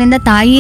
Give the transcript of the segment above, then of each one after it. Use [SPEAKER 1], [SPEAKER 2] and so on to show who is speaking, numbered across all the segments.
[SPEAKER 1] ಕಡೆಯಿಂದ ತಾಯಿ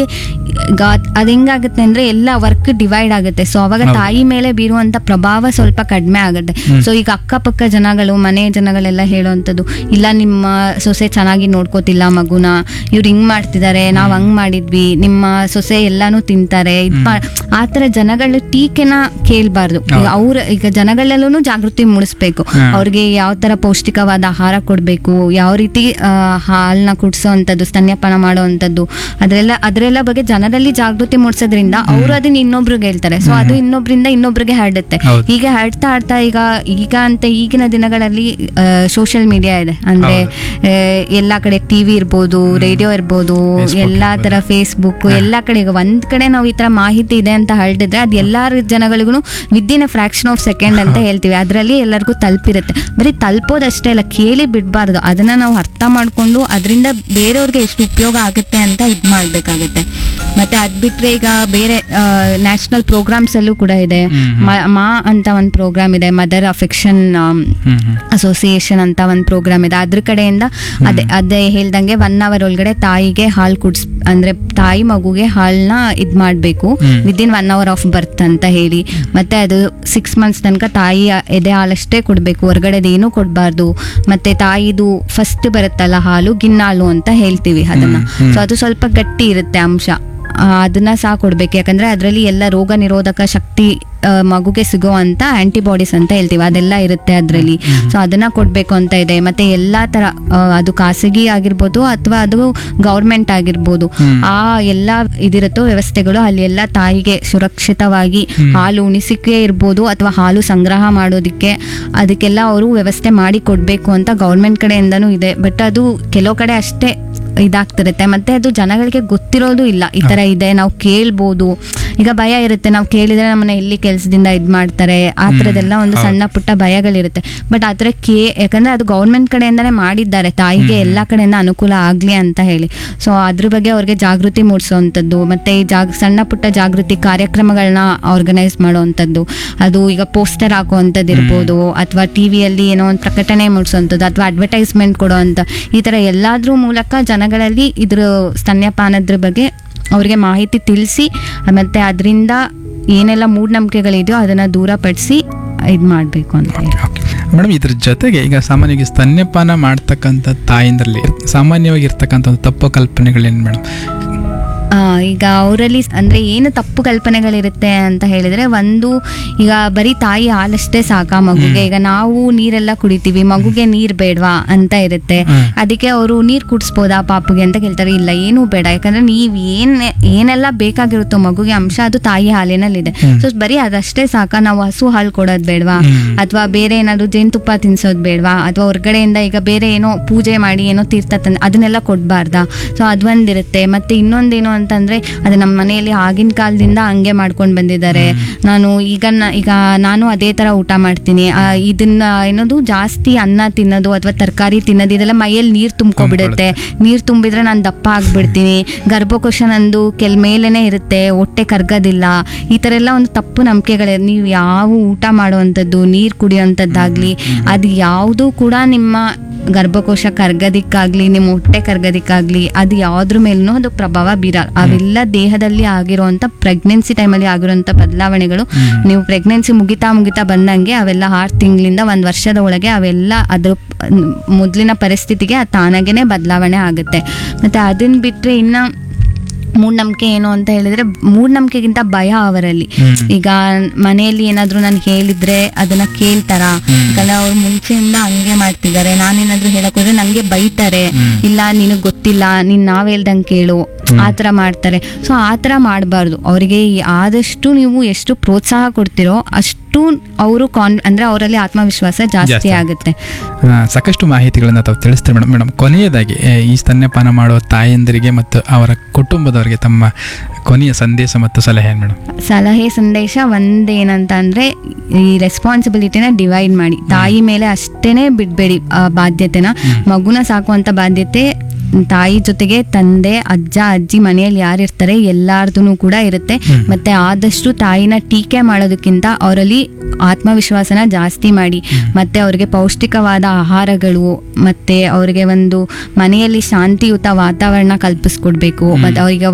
[SPEAKER 1] ಗ- ಅದ್ ಹೆಂಗಾಗುತ್ತೆ ಅಂದ್ರೆ ಎಲ್ಲ ವರ್ಕ್ ಡಿವೈಡ್ ಆಗುತ್ತೆ ಸೊ ಅವಾಗ
[SPEAKER 2] ಹೌದು.
[SPEAKER 1] ತಾಯಿ ಮೇಲೆ ಬೀರುವಂತ ಪ್ರಭಾವ ಸ್ವಲ್ಪ ಕಡಿಮೆ ಆಗುತ್ತೆ
[SPEAKER 2] ಹ್ಮ್.
[SPEAKER 1] ಸೊ ಈಗ ಅಕ್ಕಪಕ್ಕ ಜನಗಳು ಮನೆ ಜನಗಳೆಲ್ಲ ಹೇಳುವಂಥದ್ದು ಇಲ್ಲ ನಿಮ್ಮ ಸೊಸೆ ಚೆನ್ನಾಗಿ ನೋಡ್ಕೋತಿಲ್ಲ ಮಗುನ ಇವ್ರು ಹಿಂಗ್ ಮಾಡ್ತಿದ್ದಾರೆ ನಾವ್ ಹಂಗ್ ಮಾಡಿದ್ವಿ ನಿಮ್ಮ ಸೊಸೆ ಎಲ್ಲಾನು ತಿಂತಾರೆ ಇದ್ ಮಾ- ಆ ತರ ಜನಗಳ ಟೀಕೆನ ಕೇಳ್ಬಾರ್ದು ಈಗ
[SPEAKER 2] ಹೌದು.
[SPEAKER 1] ಅವ್ರ ಈಗ ಜನಗಳಲ್ಲೂ ಜಾಗೃತಿ ಮೂಡಿಸ್ಬೇಕು
[SPEAKER 2] ಹಾ.
[SPEAKER 1] ಅವ್ರಿಗೆ ಯಾವ ತರ ಪೌಷ್ಟಿಕವಾದ ಆಹಾರ ಕೊಡ್ಬೇಕು ಯಾವ ರೀತಿ ಆ, ಹಾಲ್ನ ಕುಡ್ಸೋವಂಥದ್ದು ಸ್ತನ್ಯಪಾನ ಮಾಡೋವಂಥದ್ದು ಅದರೆಲ್ಲ ಅದರೆಲ್ಲ ಬಗ್ಗೆ ಜನರಲ್ಲಿ ಜಾಗೃತಿ ಮೂಡಿಸೋದ್ರಿಂದ ಅವರು ಅದನ್ನ ಇನ್ನೊಬ್ರಿಗೆ ಹೇಳ್ತಾರೆ ಸೊ ಅದು ಇನ್ನೊಬ್ರಿಂದ ಇನ್ನೊಬ್ರಿಗೆ ಹರಡುತ್ತೆ
[SPEAKER 2] ಹೌದು.
[SPEAKER 1] ಹೀಗೆ ಹರಡ್ತಾ ಹರಡ್ತಾ ಈಗ ಈಗ ಅಂತ ಈಗಿನ ದಿನಗಳಲ್ಲಿ ಸೋಷಿಯಲ್ ಮೀಡಿಯಾ ಇದೆ ಅಂದ್ರೆ ಆ, ಎಲ್ಲಾ ಕಡೆ ಟಿವಿ ಇರ್ಬೋದು ರೇಡಿಯೋ ಇರ್ಬೋದು
[SPEAKER 2] Facebook
[SPEAKER 1] ಎಲ್ಲಾ
[SPEAKER 2] ಇರ್ಬೋದು.
[SPEAKER 1] ತರ ಫೇಸ್ಬುಕ್ ಎಲ್ಲಾ ಕಡೆ ಈಗ ಒಂದ್ ಕಡೆ ನಾವು ಈ ತರ ಮಾಹಿತಿ ಇದೆ ಅಂತ ಹರಡಿದ್ರೆ ಅದು ಎಲ್ಲಾ ಜನಗಳಿಗೂ within a fraction of second ಅಂತ ಹೇಳ್ತೀವಿ ಅದರಲ್ಲಿ ಎಲ್ಲರಿಗೂ ತಲುಪಿರುತ್ತೆ ಬರೀ ತಲುಪೋದಷ್ಟೇ ಅಲ್ಲ ಕೇಳಿ ಬಿಡಬಾರ್ದು ಅದನ್ನ ನಾವು ಅರ್ಥ ಮಾಡ್ಕೊಂಡು ಅದರಿಂದ ಬೇರೆಯವ್ರಿಗೆ ಎಷ್ಟು ಉಪಯೋಗ ಆಗುತ್ತೆ ಅಂತ ಇದು ಮಾಡ್ಬೇಕಾಗುತ್ತೆ ಮತ್ತೆ ಅದ್ ಬಿಟ್ರೆ ಈಗ ಬೇರೆ ನ್ಯಾಷನಲ್ ಪ್ರೋಗ್ರಾಮ್ಸ್ ಅಲ್ಲೂ ಕೂಡ ಇದೆ
[SPEAKER 2] ಹ್ಮ್.
[SPEAKER 1] ಮ- ಮಾ ಅಂತ ಒಂದು ಪ್ರೋಗ್ರಾಮ್ ಇದೆ mother affection
[SPEAKER 2] hmm hmm
[SPEAKER 1] association ಅಂತ ಒಂದು ಪ್ರೋಗ್ರಾಮ್ ಇದೆ ಅದ್ರ ಕಡೆಯಿಂದ ಅದೇ ಅದೇ ಹೇಳ್ದಂಗೆ ಒನ್ ಅವರ್ ಒಳಗಡೆ ತಾಯಿಗೆ ಹಾಲು ಕುಡ್ಸ್ ಅಂದ್ರೆ ತಾಯಿ ಮಗುಗೆ ಹಾಲ್ನ ಇದ್ ಮಾಡ್ಬೇಕು
[SPEAKER 2] hmm.
[SPEAKER 1] Within one hour of birth ಅಂತ ಹೇಳಿ ಮತ್ತೆ ಅದು ಸಿಕ್ಸ್ ಮಂತ್ಸ್ ತನಕ ತಾಯಿ ಎದೆ ಹಾಲಷ್ಟೇ ಕೊಡ್ಬೇಕು ಹೊರಗಡೆದು ಏನೂ ಕೊಡಬಾರ್ದು ಮತ್ತೆ ತಾಯಿದು ಫಸ್ಟ್ ಬರುತ್ತಲ್ಲ ಹಾಲು ಗಿನ್ನಾಳು ಅಂತ ಹೇಳ್ತೀವಿ ಅದನ್ನ
[SPEAKER 2] ಹ್ಮ್, ಹ್ಮ್.
[SPEAKER 1] ಸೊ ಅದು ಸ್ವಲ್ಪ ಗಟ್ಟಿ ಇರುತ್ತೆ ಅಂಶ ಆ, ಅದನ್ನ ಸಹ ಕೊಡ್ಬೇಕು ಯಾಕಂದ್ರೆ ಅದರಲ್ಲಿ ಎಲ್ಲ ರೋಗ ನಿರೋಧಕ ಶಕ್ತಿ ಆ, ಮಗುಗೆ ಸಿಗೋ ಅಂತ ಆಂಟಿಬಾಡೀಸ್ ಅಂತ ಹೇಳ್ತೀವಿ ಅದೆಲ್ಲ ಇರುತ್ತೆ ಅದರಲ್ಲಿ ಸೊ ಅದನ್ನ ಕೊಡ್ಬೇಕು ಅಂತ ಇದೆ ಮತ್ತೆ ಎಲ್ಲಾ ತರ ಆ, ಅದು ಖಾಸಗಿ ಆಗಿರ್ಬೋದು ಅಥವಾ ಅದು ಗೌರ್ಮೆಂಟ್ ಆಗಿರ್ಬೋದು
[SPEAKER 2] ಹ್ಮ್.
[SPEAKER 1] ಆ ಎಲ್ಲ ಇದಿರುತ್ತೋ ವ್ಯವಸ್ಥೆಗಳು ಅಲ್ಲಿ ಎಲ್ಲ ತಾಯಿಗೆ ಸುರಕ್ಷಿತವಾಗಿ ಹಾಲು ಉಣಿಸಿಕೆ ಇರ್ಬೋದು ಅಥವಾ ಹಾಲು ಸಂಗ್ರಹ ಮಾಡೋದಕ್ಕೆ ಅದಕ್ಕೆಲ್ಲ ಅವರು ವ್ಯವಸ್ಥೆ ಮಾಡಿ ಕೊಡ್ಬೇಕು ಅಂತ ಗೌರ್ಮೆಂಟ್ ಕಡೆಯಿಂದನೂ ಇದೆ ಬಟ್ ಅದು ಕೆಲವು ಕಡೆ ಅಷ್ಟೇ ಇದಾಗ್ತಿರುತ್ತೆ ಮತ್ತೆ ಅದು ಜನಗಳಿಗೆ ಗೊತ್ತಿರೋದು ಇಲ್ಲ ಈ ತರ ಇದೆ ನಾವು ಕೇಳ್ಬೋದು ಈಗ ಭಯ ಇರುತ್ತೆ ನಾವು ಕೇಳಿದ್ರೆ ನಮ್ಮನ್ನ ಎಲ್ಲಿ ಕೆಲಸದಿಂದ ಇದ್ ಮಾಡ್ತಾರೆ ಆ ಥರದ್ದೆಲ್ಲ ಒಂದು
[SPEAKER 2] ಹೌದು.
[SPEAKER 1] ಸಣ್ಣ ಪುಟ್ಟ ಭಯಗಳಿರುತ್ತೆ ಬಟ್ ಆ ಥರ ಕೇ ಯಾಕಂದ್ರೆ ಅದು ಗೌರ್ಮೆಂಟ್ ಕಡೆಯಿಂದಾನೇ ಮಾಡಿದ್ದಾರೆ ತಾಯಿಗೆ ಎಲ್ಲ ಕಡೆಯಿಂದ ಅನುಕೂಲ ಆಗ್ಲಿ ಅಂತ ಹೇಳಿ ಸೊ ಅದ್ರ ಬಗ್ಗೆ ಅವ್ರಿಗೆ ಜಾಗೃತಿ ಮೂಡಿಸುವಂಥದ್ದು ಮತ್ತೆ ಈ ಜಾಗ ಸಣ್ಣ ಪುಟ್ಟ ಜಾಗೃತಿ ಕಾರ್ಯಕ್ರಮಗಳನ್ನ ಆರ್ಗನೈಸ್ ಮಾಡುವಂಥದ್ದು ಅದು ಈಗ ಪೋಸ್ಟರ್ ಹಾಕುವಂಥದ್ದು ಇರ್ಬೋದು ಅಥವಾ ಟಿವಿಯಲ್ಲಿ ಏನೋ ಒಂದು ಪ್ರಕಟಣೆ ಮೂಡಿಸುವಂಥದ್ದು ಅಥವಾ ಅಡ್ವರ್ಟೈಸ್ಮೆಂಟ್ ಕೊಡುವಂಥ ಈ ಥರ ಎಲ್ಲಾದ್ರ ಮೂಲಕ ಜನಗಳಲ್ಲಿ ಇದ್ರ ಸ್ತನ್ಯಪಾನದ್ರ ಬಗ್ಗೆ ಅವ್ರಿಗೆ ಮಾಹಿತಿ ತಿಳಿಸಿ ಮತ್ತೆ ಅದರಿಂದ ಏನೆಲ್ಲ ಮೂಢನಂಬಿಕೆಗಳಿದೆಯೋ ಅದನ್ನ ದೂರಪಡಿಸಿ ಇದು ಮಾಡಬೇಕು ಅಂತ ಹೇಳಿ
[SPEAKER 2] ಮೇಡಮ್ ಇದ್ರ ಜೊತೆಗೆ ಈಗ ಸಾಮಾನ್ಯವಾಗಿ ಸ್ತನ್ಯಪಾನ ಮಾಡ್ತಕ್ಕಂಥ ತಾಯಿಂದ್ರಲ್ಲಿ ಸಾಮಾನ್ಯವಾಗಿ ಇರ್ತಕ್ಕಂಥ ಒಂದು ತಪ್ಪು ಕಲ್ಪನೆಗಳೇನು ಮೇಡಮ್
[SPEAKER 1] ಆ, ಈಗ ಅವರಲ್ಲಿ ಅಂದ್ರೆ ಏನು ತಪ್ಪು ಕಲ್ಪನೆಗಳಿರುತ್ತೆ ಅಂತ ಹೇಳಿದ್ರೆ ಒಂದು ಈಗ ಬರೀ ತಾಯಿ ಹಾಲಷ್ಟೇ ಸಾಕಾ ಮಗುಗೆ ಈಗ ನಾವು ನೀರೆಲ್ಲ ಕುಡಿತೀವಿ ಮಗುಗೆ ನೀರ್ ಬೇಡವಾ ಅಂತ ಇರುತ್ತೆ
[SPEAKER 2] ಹ್ಮ್.
[SPEAKER 1] ಅದಕ್ಕೆ ಅವರು ನೀರ್ ಕುಡಿಸ್ಬೋದಾ ಪಾಪುಗೆ ಅಂತ ಕೇಳ್ತಾರೆ ಇಲ್ಲ ಏನೂ ಬೇಡ ಯಾಕಂದ್ರೆ ನೀವ್ ಏನ್ ಏನೆಲ್ಲ ಬೇಕಾಗಿರುತ್ತೋ ಮಗುಗೆ ಅಂಶ ಅದು ತಾಯಿ ಹಾಲಿನಲ್ಲಿದೆ
[SPEAKER 2] ಹ್ಮ್.
[SPEAKER 1] ಸೊ ಬರೀ ಅದಷ್ಟೇ ಸಾಕಾ ನಾವು ಹಸು ಹಾಲು ಕೊಡೋದ್ ಬೇಡವಾ
[SPEAKER 2] ಹ್ಮ್.
[SPEAKER 1] ಅಥವಾ ಬೇರೆ ಏನಾದ್ರು ಜೇನುತುಪ್ಪ ತಿನ್ಸೋದ್ ಬೇಡವಾ ಅಥವಾ ಹೊರಗಡೆಯಿಂದ ಈಗ ಬೇರೆ ಏನೋ ಪೂಜೆ ಮಾಡಿ ಏನೋ ತೀರ್ಥ ತಂದು ಅದನ್ನೆಲ್ಲ ಕೊಡಬಾರ್ದಾ ಸೊ ಅದೊಂದಿರುತ್ತೆ ಮತ್ತೆ ಇನ್ನೊಂದೇನು ಅಂತಂದ್ರೆ ಅದು ನಮ್ಮ ಮನೆಯಲ್ಲಿ ಆಗಿನ ಕಾಲದಿಂದ ಹಂಗೆ ಮಾಡ್ಕೊಂಡು ಬಂದಿದ್ದಾರೆ ನಾನು ಈಗ ನ- ಈಗ ನಾನು ಅದೇ ತರ ಊಟ ಮಾಡ್ತೀನಿ ಆ, ಇದನ್ನ ಏನದು ಜಾಸ್ತಿ ಅನ್ನ ತಿನ್ನೋದು ಅಥವಾ ತರಕಾರಿ ತಿನ್ನೋದು ಇದೆಲ್ಲ ಮೈಯಲ್ಲಿ ನೀರು ತುಂಬ್ಕೊಬಿಡುತ್ತೆ ನೀರು ತುಂಬಿದ್ರೆ ನಾನು ದಪ್ಪ ಆಗ್ಬಿಡ್ತೀನಿ ಗರ್ಭಕೋಶ ನಂದು ಕೆಲ್ ಮೇಲೇನೆ ಇರುತ್ತೆ ಹೊಟ್ಟೆ ಕರ್ಗೋದಿಲ್ಲ ಈ ಥರ ಎಲ್ಲ ಒಂದು ತಪ್ಪು ನಂಬಿಕೆಗಳಿದೆ ನೀವು ಯಾವ ಊಟ ಮಾಡುವಂಥದ್ದು ನೀರು ಕುಡಿಯೋಂಥದ್ದಾಗ್ಲಿ ಅದು ಯಾವುದೂ ಕೂಡ ನಿಮ್ಮ ಗರ್ಭಕೋಶ ಕರ್ಗೋದಿಕ್ಕಾಗ್ಲಿ ನಿಮ್ಮ ಹೊಟ್ಟೆ ಕರ್ಗೋದಿಕ್ಕಾಗ್ಲಿ ಅದು ಯಾವ್ದ್ರ ಮೇಲೂ ಅದು ಪ್ರಭಾವ ಬೀರಲ್ಲ ಅವೆಲ್ಲ ದೇಹದಲ್ಲಿ ಆಗಿರುವಂಥ ಪ್ರೆಗ್ನೆನ್ಸಿ ಟೈಮಲ್ಲಿ ಆಗಿರುವಂಥ ಬದಲಾವಣೆಗಳು ನೀವು ಪ್ರೆಗ್ನೆನ್ಸಿ ಮುಗಿತಾ ಮುಗಿತಾ ಬಂದಂಗೆ ಅವೆಲ್ಲ ಆರು ತಿಂಗಳಿಂದ ಒಂದು ವರ್ಷದ ಒಳಗೆ ಅವೆಲ್ಲ ಅದ್ರ ಪ್- ಮೊದಲಿನ ಪರಿಸ್ಥಿತಿಗೆ ಅದು ತಾನಾಗೇನೆ ಬದಲಾವಣೆ ಆಗುತ್ತೆ ಮತ್ತೆ ಅದನ್ನ ಬಿಟ್ಟರೆ ಇನ್ನು ಮೂಢನಂಬಿಕೆ ಏನು ಅಂತ ಹೇಳಿದ್ರೆ ಮೂಢನಂಬಿಕೆಗಿಂತ ಭಯ ಅವರಲ್ಲಿ
[SPEAKER 2] ಹ್ಮ್.
[SPEAKER 1] ಈಗ ಮನೆಯಲ್ಲಿ ಏನಾದ್ರು ನಾನು ಹೇಳಿದ್ರೆ ಅದನ್ನ ಕೇಳ್ತಾರ ಯಾಕಂದ್ರೆ ಅವ್ರು ಮುಂಚೆಯಿಂದ ಹಂಗೆ ಮಾಡ್ತಿದ್ದಾರೆ ನಾನೇನಾದ್ರೂ ಹೇಳಕ್ ಹೋದ್ರೆ ನಂಗೆ ಬೈತಾರೆ ಇಲ್ಲ ನಿನಗ್ ಗೊತ್ತಿಲ್ಲ ನೀನ್ ನಾವ್ ಹೇಳ್ದಂಗೆ ಕೇಳು ಆತರ ಮಾಡ್ತಾರೆ ಸೊ ಆತರ ಮಾಡಬಾರ್ದು ಅವರಿಗೆ ಆದಷ್ಟು ನೀವು ಎಷ್ಟು ಪ್ರೋತ್ಸಾಹ ಕೊಡ್ತಿರೋ ಅಷ್ಟು ಅವರು ಕಾನ್ ಅಂದ್ರೆ ಅವರಲ್ಲಿ ಆತ್ಮವಿಶ್ವಾಸ ಜಾಸ್ತಿ
[SPEAKER 2] ಜಾಸ್ತಿ.
[SPEAKER 1] ಆಗುತ್ತೆ
[SPEAKER 2] ಆ, ಸಾಕಷ್ಟು ಮಾಹಿತಿಗಳನ್ನು ತಾವು ತಿಳಿಸ್ತೀರಿ ಮೇಡಮ್ ಮೇಡಮ್ ಕೊನೆಯದಾಗಿ ಏ, ಈ ಸ್ತನ್ಯಪಾನ ಮಾಡುವ ತಾಯಂದಿರಿಗೆ ಮತ್ತು ಅವರ ಕುಟುಂಬದವರಿಗೆ ತಮ್ಮ ಕೊನೆಯ ಸಂದೇಶ ಮತ್ತು ಸಲಹೆ ಏನು ಮೇಡಮ್
[SPEAKER 1] ಸಲಹೆ ಸಂದೇಶ ಒಂದೇನಂತ ಅಂದ್ರೆ ಈ ರೆಸ್ಪಾನ್ಸಿಬಿಲಿಟಿನ ಡಿವೈಡ್ ಮಾಡಿ ತಾಯಿ ಮೇಲೆ ಅಷ್ಟೇನೆ ಬಿಡ್ಬೇಡಿ ಆ ಬಾಧ್ಯತೆನ ಮಗುನ ಸಾಕುವಂತ ಬಾಧ್ಯತೆ ತಾಯಿ ಜೊತೆಗೆ ತಂದೆ ಅಜ್ಜ ಅಜ್ಜಿ ಮನೆಯಲ್ಲಿ ಯಾರಿರ್ತಾರೆ ಎಲ್ಲಾರ್ದು ಕೂಡ ಇರುತ್ತೆ ಮತ್ತೆ ಆದಷ್ಟು ತಾಯಿನ ಟೀಕೆ ಮಾಡೋದಕ್ಕಿಂತ ಅವರಲ್ಲಿ ಆತ್ಮವಿಶ್ವಾಸನ ಜಾಸ್ತಿ ಮಾಡಿ ಮತ್ತೆ ಅವ್ರಿಗೆ ಪೌಷ್ಟಿಕವಾದ ಆಹಾರಗಳು ಮತ್ತೆ ಅವ್ರಿಗೆ ಒಂದು ಮನೆಯಲ್ಲಿ ಶಾಂತಿಯುತ ವಾತಾವರಣ ಕಲ್ಪಿಸ್ಕೊಡ್ಬೇಕು ಮತ್ತೆ ಅವರಿಗೆ